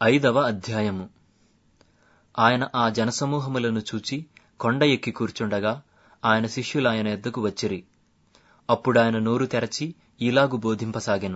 ఐదవ అధ్యాయము ఆయన ఆ జనసమూహములను చూచి కొండ ఎక్కి కూర్చుండగా ఆయన శిష్యులాయన ఎద్దకు వచ్చిరి అప్పుడాయన నోరు తెరచి ఇలాగు బోధింపసాగెను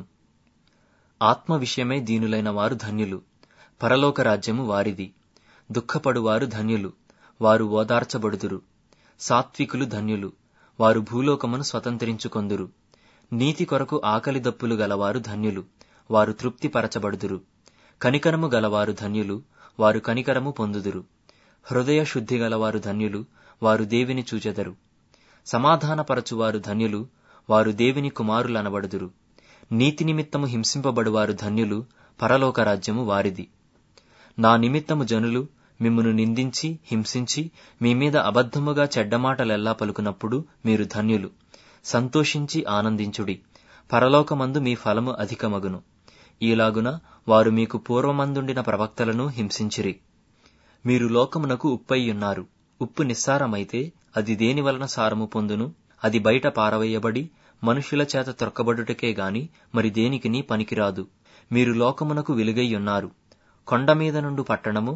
ఆత్మ విషయమై దీనులైన వారు ధన్యులు పరలోక రాజ్యము వారిది దుఃఖపడువారు ధన్యులు వారు ఓదార్చబడుదురు సాత్వికులు ధన్యులు వారు భూలోకమును స్వతంత్రించుకొందురు నీతి కొరకు ఆకలి దప్పులు గలవారు ధన్యులు వారు తృప్తిపరచబడుదురు కనికరము గలవారు ధన్యులు వారు కనికరము పొందుదురు హృదయ శుద్ధి గలవారు ధన్యులు వారు దేవిని చూచెదరు సమాధానపరచువారు ధన్యులు వారు దేవుని కుమారులనబడుదురు నీతి నిమిత్తము హింసింపబడువారు ధన్యులు పరలోక రాజ్యము వారిది నా నిమిత్తము జనులు మిమ్మును నిందించి హింసించి మీ మీద అబద్ధముగా చెడ్డమాటలెల్లా పలుకునప్పుడు మీరు ధన్యులు సంతోషించి ఆనందించుడి పరలోకమందు మీ ఫలము అధికమగును ఈలాగున వారు మీకు పూర్వమందుండిన ప్రవక్తలను హింసించిరి మీరు లోకమునకు ఉప్పయ్యున్నారు ఉప్పు నిస్సారమైతే అది దేని వలన సారము పొందును అది బయట పారవేయబడి మనుషుల చేత త్రొక్కబడుటకే గాని మరి దేనికిని పనికిరాదు మీరు లోకమునకు వెలుగైయున్నారు కొండ మీద నుండు పట్టణము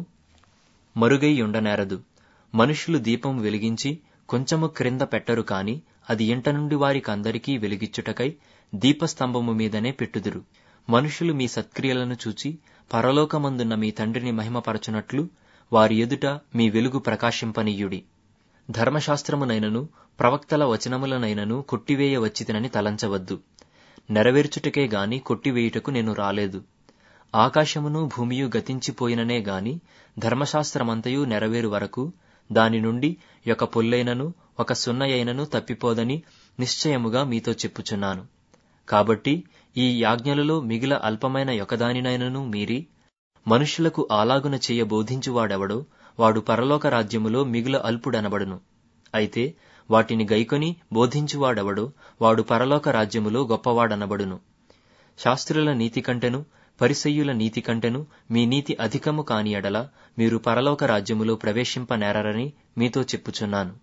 మరుగై ఉండనేరదు మనుషులు దీపం వెలిగించి కొంచెము క్రింద పెట్టరు కాని అది ఇంట నుండి వారికందరికీ వెలిగిచ్చుటకై దీపస్తంభము మీదనే పెట్టుదురు మనుషులు మీ సత్క్రియలను చూచి పరలోకమందున్న మీ తండ్రిని మహిమపరచునట్లు వారి ఎదుట మీ వెలుగు ప్రకాశింపనీయుడి ధర్మశాస్త్రమునైనను ప్రవక్తల వచనములనైనను కొట్టివేయ వచ్చితినని తలంచవద్దు నెరవేర్చుటకే గాని కొట్టివేయుటకు నేను రాలేదు ఆకాశమును భూమియు గతించిపోయిననే గాని ధర్మశాస్త్రమంతయు నెరవేరు వరకు దాని నుండి ఒక పొల్లైనను ఒక సున్నయైనను తప్పిపోదని నిశ్చయముగా మీతో చెప్పుచున్నాను కాబట్టి ఈ యాజ్ఞలలో మిగిల అల్పమైన ఒకదానినైనను మీరి మనుష్యులకు ఆలాగున చెయ్య బోధించువాడెవడో వాడు పరలోక రాజ్యములో మిగుల అల్పుడనబడును అయితే వాటిని గైకొని బోధించువాడెవడో వాడు పరలోక రాజ్యములో గొప్పవాడనబడును శాస్త్రుల నీతి కంటెను పరిసయ్యుల నీతి కంటెను మీ నీతి అధికము కాని ఎడల మీరు పరలోక రాజ్యములో ప్రవేశింపనేరరని మీతో చెప్పుచున్నాను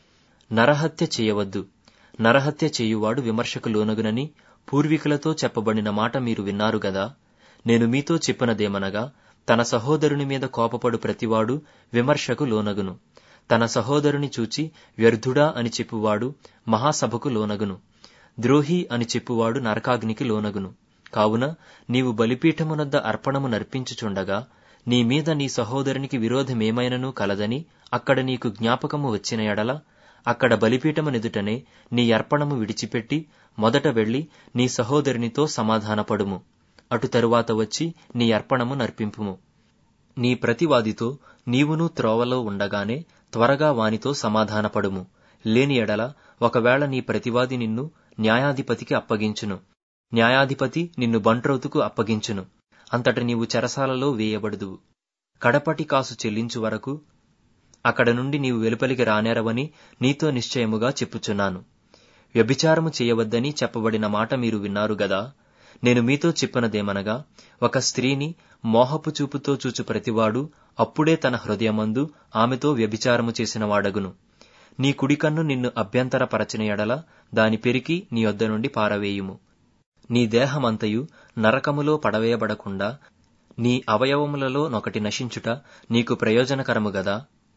నరహత్య చేయవద్దు నరహత్య చేయువాడు విమర్శకు లోనగునని పూర్వీకులతో చెప్పబడిన మాట మీరు విన్నారు గదా నేను మీతో చెప్పినదేమనగా తన సహోదరుని మీద కోపపడు ప్రతివాడు విమర్శకు లోనగును తన సహోదరుని చూచి వ్యర్థుడా అని చెప్పువాడు మహాసభకు లోనగును ద్రోహి అని చెప్పువాడు నరకాగ్నికి లోనగును కావున నీవు బలిపీఠమునద్ద అర్పణము నర్పించుచుండగా నీ మీద నీ సహోదరునికి విరోధమేమైనను కలదని అక్కడ నీకు జ్ఞాపకము వచ్చిన ఎడల అక్కడ బలిపీఠమునెదుటనే నీ అర్పణము విడిచిపెట్టి మొదట వెళ్లి నీ సహోదరునితో సమాధానపడుము అటు తరువాత వచ్చి నీ అర్పణము నర్పింపుము నీ ప్రతివాదితో నీవును త్రోవలో ఉండగానే త్వరగా వానితో సమాధానపడుము లేని ఎడల ఒకవేళ నీ ప్రతివాది నిన్ను న్యాయాధిపతికి అప్పగించును న్యాయాధిపతి నిన్ను బంట్రౌతుకు అప్పగించును అంతట నీవు చెరసాలలో వేయబడుదువు కడపటి కాసు చెల్లించు వరకు అక్కడ నుండి నీవు వెలుపలికి రానేరవని నీతో నిశ్చయముగా చెప్పుచున్నాను వ్యభిచారము చేయవద్దని చెప్పబడిన మాట మీరు విన్నారు గదా నేను మీతో చెప్పినదేమనగా ఒక స్త్రీని మోహపు చూపుతో చూచు ప్రతివాడు అప్పుడే తన హృదయమందు ఆమెతో వ్యభిచారము చేసిన వాడగును నీ కుడికన్ను నిన్ను అభ్యంతరపరచిన ఎడల దాని పెరికి నీ వద్ద నుండి పారవేయుము నీ దేహమంతయు నరకములో పడవేయబడకుండా నీ అవయవములలో నొకటి నశించుట నీకు ప్రయోజనకరము గదా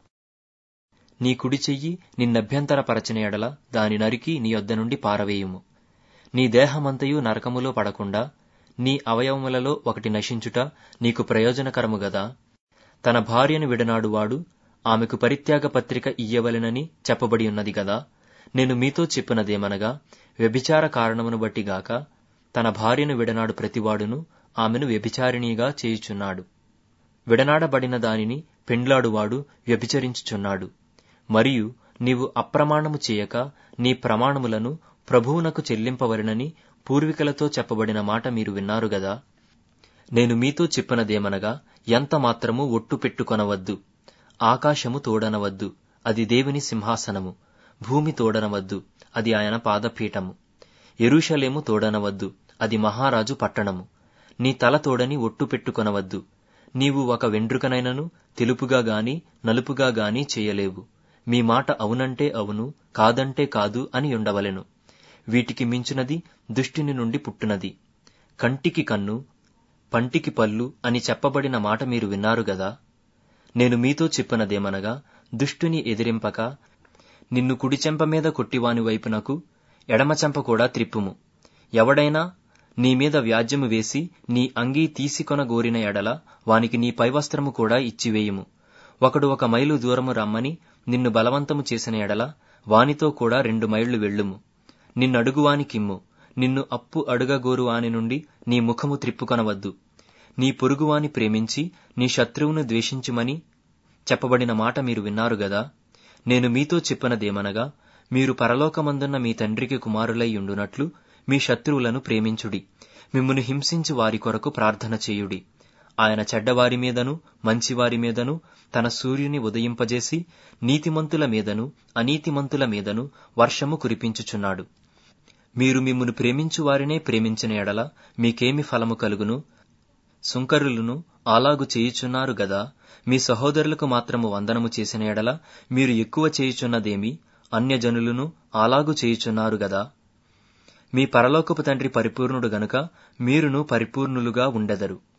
నీ కుడి చెయ్యి నిన్నభ్యంతరపరచిన ఎడల దాని నరికి నీ వద్ద నుండి పారవేయుము నీ దేహమంతయు నరకములో పడకుండా నీ అవయవములలో ఒకటి నశించుట నీకు ప్రయోజనకరము గదా తన భార్యను విడనాడువాడు ఆమెకు పరిత్యాగ పత్రిక ఇయ్యవలెనని చెప్పబడి ఉన్నది గదా నేను మీతో చెప్పినదేమనగా వ్యభిచార కారణమును బట్టిగాక తన భార్యను విడనాడు ప్రతివాడును ఆమెను వ్యభిచారిణిగా చేయుచున్నాడు విడనాడబడిన దానిని పెండ్లాడువాడు వ్యభిచరించుచున్నాడు మరియు నీవు అప్రమాణము చేయక నీ ప్రమాణములను ప్రభువునకు చెల్లింపవలెనని పూర్వీకులతో చెప్పబడిన మాట మీరు విన్నారు గదా నేను మీతో చెప్పినదేమనగా ఎంత మాత్రము ఒట్టు పెట్టుకొనవద్దు ఆకాశము తోడనవద్దు అది దేవుని సింహాసనము భూమి తోడనవద్దు అది ఆయన పాదపీఠము ఎరుషలేము తోడనవద్దు అది మహారాజు పట్టణము నీ తల తోడని ఒట్టు పెట్టుకొనవద్దు నీవు ఒక వెండ్రుకనైనను తెలుపుగా గాని నలుపుగా గాని చేయలేవు మీ మాట అవునంటే అవును కాదంటే కాదు అని ఉండవలెను వీటికి మించినది దుష్టుని నుండి పుట్టునది కంటికి కన్ను పంటికి పళ్ళు అని చెప్పబడిన మాట మీరు విన్నారు గదా నేను మీతో చెప్పినదేమనగా దుష్టుని ఎదిరింపక నిన్ను కుడి చెంప మీద కొట్టివాని వైపునకు ఎడమ చెంప కూడా త్రిప్పుము ఎవడైనా నీ మీద వ్యాజ్యము వేసి నీ అంగీ తీసికొన గోరిన ఎడల వానికి నీ పైవస్త్రము కూడా ఇచ్చివేయుము ఒకడు ఒక మైలు దూరము రమ్మని నిన్ను బలవంతము చేసిన ఎడల వానితో కూడా రెండు మైళ్లు వెళ్ళుము నిన్నడుగువానికిమ్ము నిన్ను అప్పు అడుగగోరు వాని నుండి నీ ముఖము త్రిప్పుకొనవద్దు నీ పొరుగువాని ప్రేమించి నీ శత్రువును ద్వేషించుమని చెప్పబడిన మాట మీరు విన్నారు గదా నేను మీతో చెప్పినదేమనగా మీరు పరలోకమందున్న మీ తండ్రికి కుమారులై ఉండునట్లు మీ శత్రువులను ప్రేమించుడి మిమ్మును హింసించి వారి కొరకు ప్రార్థన చేయుడి ఆయన చెడ్డవారి మీదను మంచివారి మీదను తన సూర్యుని ఉదయింపజేసి నీతిమంతుల మీదను అనీతిమంతుల మీదను వర్షము కురిపించుచున్నాడు మీరు మిమ్మును ప్రేమించు వారినే ప్రేమించిన ఎడల మీకేమి ఫలము కలుగును సుంకరులను అలాగు చేయుచున్నారు గదా మీ సహోదరులకు మాత్రము వందనము చేసిన ఎడల మీరు ఎక్కువ చేయుచున్నదేమి అన్యజనులను అలాగు చేయుచున్నారు గదా మీ పరలోకపు తండ్రి పరిపూర్ణుడు గనుక మీరును పరిపూర్ణులుగా ఉండెదరు